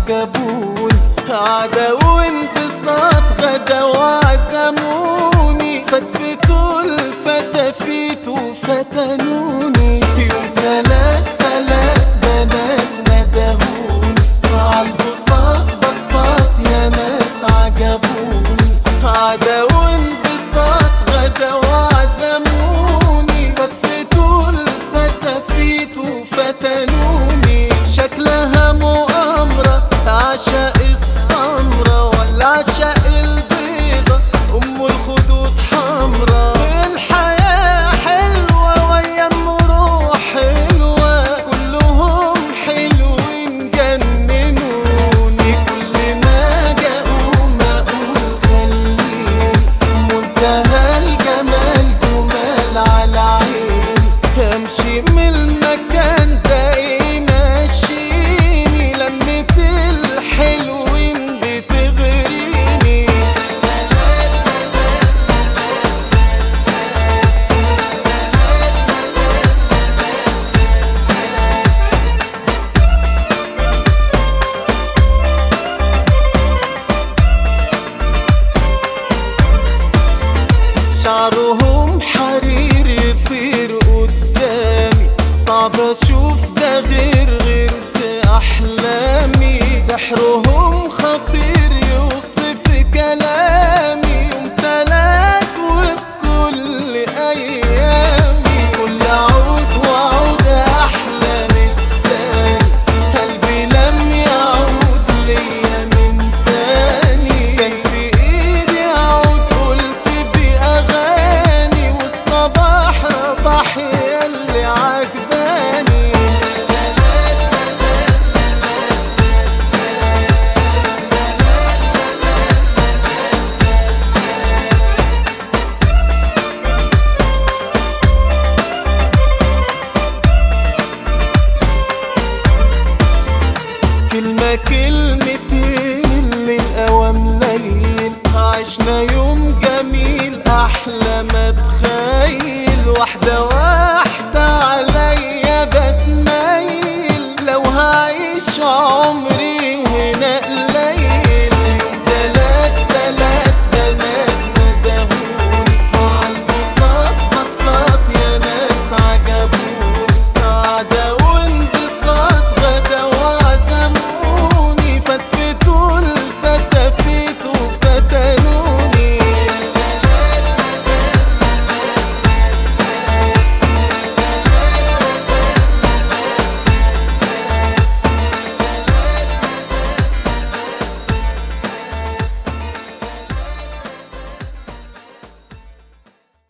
عجبوني عدا وانبساط غدا وعزموني فتفتوا الفتافيت وفتنوني يوم تلات تلات بنات ندهوني عالبساط بساط يا ناس عجبوني عدا وانبساط غدا وعزموني فتفتوا الفتافيت وفتنوني شكلها مؤامرة عشاء السمرة ولا عشاء البيضة أم الخدود حمرا الحياة حلوة ويا روح حلوة كلهم حلوين جننوني كل ما جاءوا ما أقول خليني منتهى الجمال جمال على عيني امشي من المكان ده يمشيني لمة الحلوين بتغريني شعرهم حرير يطير قدامي صعب اشوف ده غير غير في احلامي سحرهم خطير يوصف كلامي يوم تلات وبكل ايامي كل عود وعود احلى من التاني قلبي لم يعود ليا من تاني كان في ايدي عود قلت باغاني والصباح ربح ياللي عجباني كلمة كلمتين اللي الأوام ليل عشنا يوم جميل أحلى ما تخيل واحدة واحدة